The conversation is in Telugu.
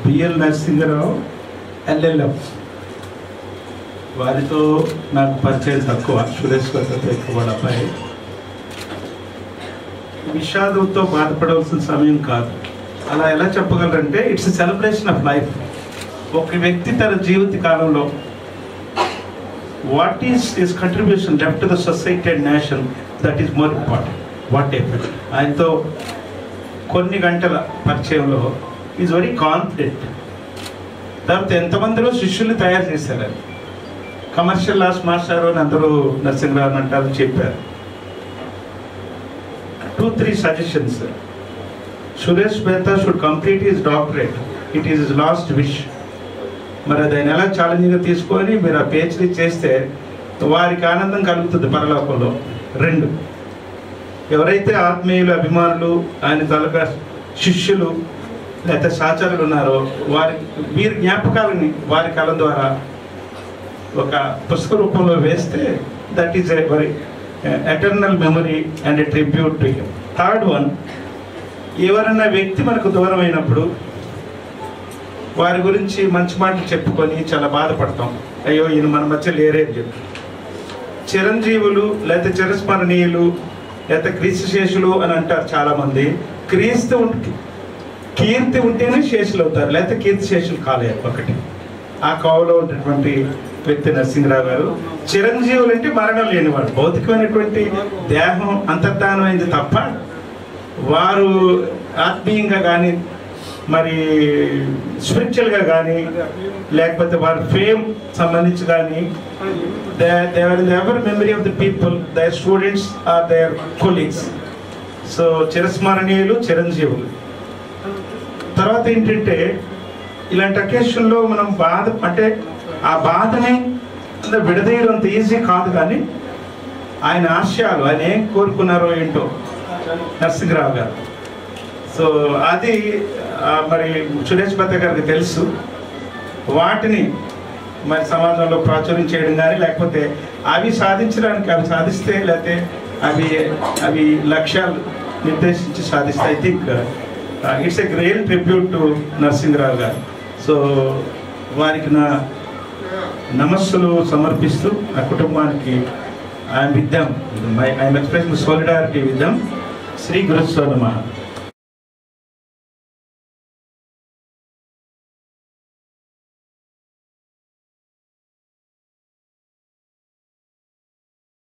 బిఎల్ నరసింహరావు ఎల్ఎల్ఎం వారితో నాకు పరిచయం తక్కువ సురేష్ గారితో ఎక్కువ వాళ్ళ అబ్బాయి విషాదంతో బాధపడవలసిన సమయం కాదు అలా ఎలా చెప్పగలరంటే ఇట్స్ సెలబ్రేషన్ ఆఫ్ లైఫ్ ఒక వ్యక్తి తన జీవిత కాలంలో what is his contribution left to the society and nation that is more important what effect ఆయనతో కొన్ని గంటల పరిచయంలో ఈజ్ వెరీ కాన్ఫిడెంట్ తర్వాత ఎంతమందిలో శిష్యుల్ని తయారు చేశారు ఆయన కమర్షియల్ లాస్ మాస్టర్ అని అందరూ నరసింహరావు అంటారు చెప్పారు two three suggestions Suresh Mehta should complete his doctorate it is his last wish మరి అది ఆయన ఎలా ఛాలెంజింగ్గా తీసుకొని మీరు ఆ పిహెచ్డీ చేస్తే వారికి ఆనందం కలుగుతుంది పరలోకంలో రెండు ఎవరైతే ఆత్మీయులు అభిమానులు ఆయన తాలూకా శిష్యులు లేకపోతే సహచరులు ఉన్నారో వారి వీరి జ్ఞాపకాలని వారి కళ ద్వారా ఒక పుస్తక రూపంలో వేస్తే that is a very eternal memory and a tribute to him third one ఎవరన్నా వ్యక్తి మనకు దూరం అయినప్పుడు వారి గురించి మంచి మాటలు చెప్పుకొని చాలా బాధపడతాం అయ్యో ఈయన మన మధ్య లేరే అని చెప్పి చిరంజీవులు లేకపోతే చిరస్మరణీయులు లేకపోతే క్రీస్తు శేషులు అని అంటారు చాలా మంది క్రీస్తు ఉంటే కీర్తి ఉంటేనే శేషులు అవుతారు లేకపోతే కీర్తి శేషులు కాలేరు ఒకటి ఆ కోవలో ఉన్నటువంటి వ్యక్తి నరసింహరావు గారు చిరంజీవులు అంటే మరణం లేనివాడు భౌతికమైనటువంటి దేహం అంతర్ధానం అయింది తప్ప వారు ఆత్మీయంగా కానీ మరి స్పిరిచువల్గా కానీ లేకపోతే వారి ఫేమ్ సంబంధించి కానీ they are ever memory of the people their students are their colleagues so చిరస్మరణీయులు చిరంజీవులు తర్వాత ఏంటంటే ఇలాంటి అకేషన్లో మనం బాధ అంటే ఆ బాధని విడదీయడం అంత ఈజీ కాదు కానీ ఆయన ఆశయాలు ఆయన ఏం కోరుకున్నారో ఏంటో నరసింహరావు గారు సో అది ఆ, మరి సురేష్ భద్ర గారికి తెలుసు వాటిని మరి సమాజంలో ప్రాచుర్యం చేయడం కానీ లేకపోతే అవి సాధించడానికి అవి సాధిస్తే లేకపోతే అవి అవి లక్ష్యాలు నిర్దేశించి సాధిస్తే I think it's a great tribute to Narasimharao garu so వారికి నా నమస్సులు సమర్పిస్తూ ఆ కుటుంబానికి I'm with them I'm expressing solidarity with them Shri Guruswamy